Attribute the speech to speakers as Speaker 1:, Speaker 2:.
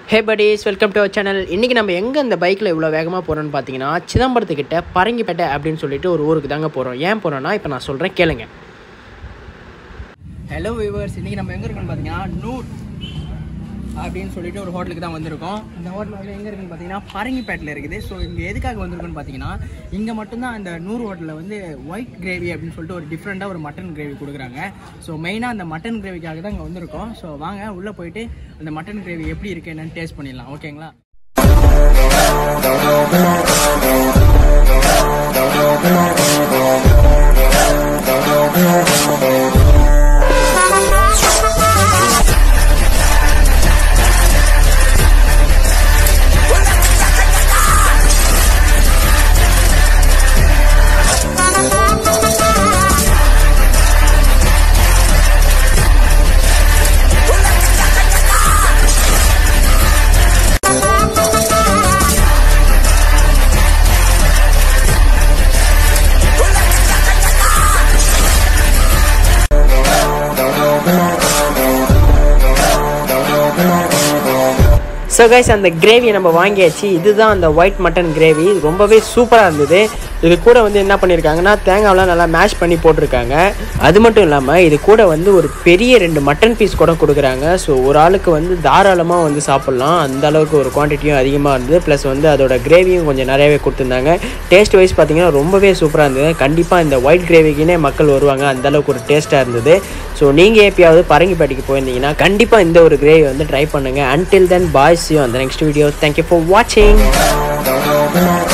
Speaker 1: hey buddies welcome to our channel இன்றைக்கி நம்ம எங்கே இந்த பைக்கில் இவ்வளோ வேகமாக போகிறோம்னு பார்த்தீங்கன்னா சிதம்பரத்துக்கிட்ட பரங்கிப்பேட்டை அப்படின்னு சொல்லிட்டு ஒரு ஊருக்கு தாங்க போகிறோம் ஏன் போகிறோன்னா இப்போ நான் சொல்கிறேன் கேளுங்க ஹலோ வியூவர்ஸ் இன்றைக்கி நம்ம எங்கே இருக்கோம்னு பார்த்தீங்கன்னா நூட் அப்படின்னு சொல்லிட்டு ஒரு ஹோட்டலுக்கு தான் வந்திருக்கோம் இந்த ஹோட்டல் வந்து எங்கே இருக்குன்னு பார்த்தீங்கன்னா பரங்கிப்பேட்டில் இருக்குது ஸோ இங்கே எதுக்காக வந்திருக்கோன்னு பார்த்தீங்கன்னா இங்கே மட்டும்தான் அந்த நூறு ஹோட்டலில் வந்து ஒயிட் கிரேவி அப்படின்னு சொல்லிட்டு ஒரு டிஃப்ரெண்ட்டாக ஒரு மட்டன் கிரேவி கொடுக்குறாங்க ஸோ மெயினாக அந்த மட்டன் கிரேவிக்காக தான் இங்கே வந்திருக்கோம் ஸோ வாங்க உள்ளே போயிட்டு அந்த மட்டன் கிரேவி எப்படி இருக்குது என்னன்னு டேஸ்ட் பண்ணிடலாம் ஓகேங்களா ஸோ கைஸ் அந்த கிரேவியை நம்ம வாங்கியாச்சு இதுதான் அந்த ஒயிட் மட்டன் கிரேவி ரொம்பவே சூப்பராக இருந்தது இது கூட வந்து என்ன பண்ணியிருக்காங்கன்னா தேங்காய்லாம் நல்லா மேஷ் பண்ணி போட்டிருக்காங்க அது மட்டும் இல்லாமல் இது கூட வந்து ஒரு பெரிய ரெண்டு மட்டன் பீஸ் கூட கொடுக்குறாங்க ஸோ ஒரு ஆளுக்கு வந்து தாராளமாக வந்து சாப்பிட்லாம் அந்த அளவுக்கு ஒரு குவான்டிட்டியும் அதிகமாக இருந்தது ப்ளஸ் வந்து அதோட கிரேவியும் கொஞ்சம் நிறையவே கொடுத்துருந்தாங்க டேஸ்ட் வைஸ் பார்த்தீங்கன்னா ரொம்பவே சூப்பராக இருந்தது கண்டிப்பாக இந்த ஒயிட் கிரேவிக்குனே மக்கள் வருவாங்க அந்த அளவுக்கு ஒரு டேஸ்ட்டாக இருந்தது ஸோ நீங்கள் எப்பயாவது பரங்கிப்பேட்டைக்கு போயிருந்தீங்கன்னா கண்டிப்பாக இந்த ஒரு கிரேவி வந்து ட்ரை பண்ணுங்கள் அன்டில் தென் பாய்ஸ் யூ அந்த நெக்ஸ்ட் வீடியோ தேங்க்யூ ஃபார் வாட்சிங்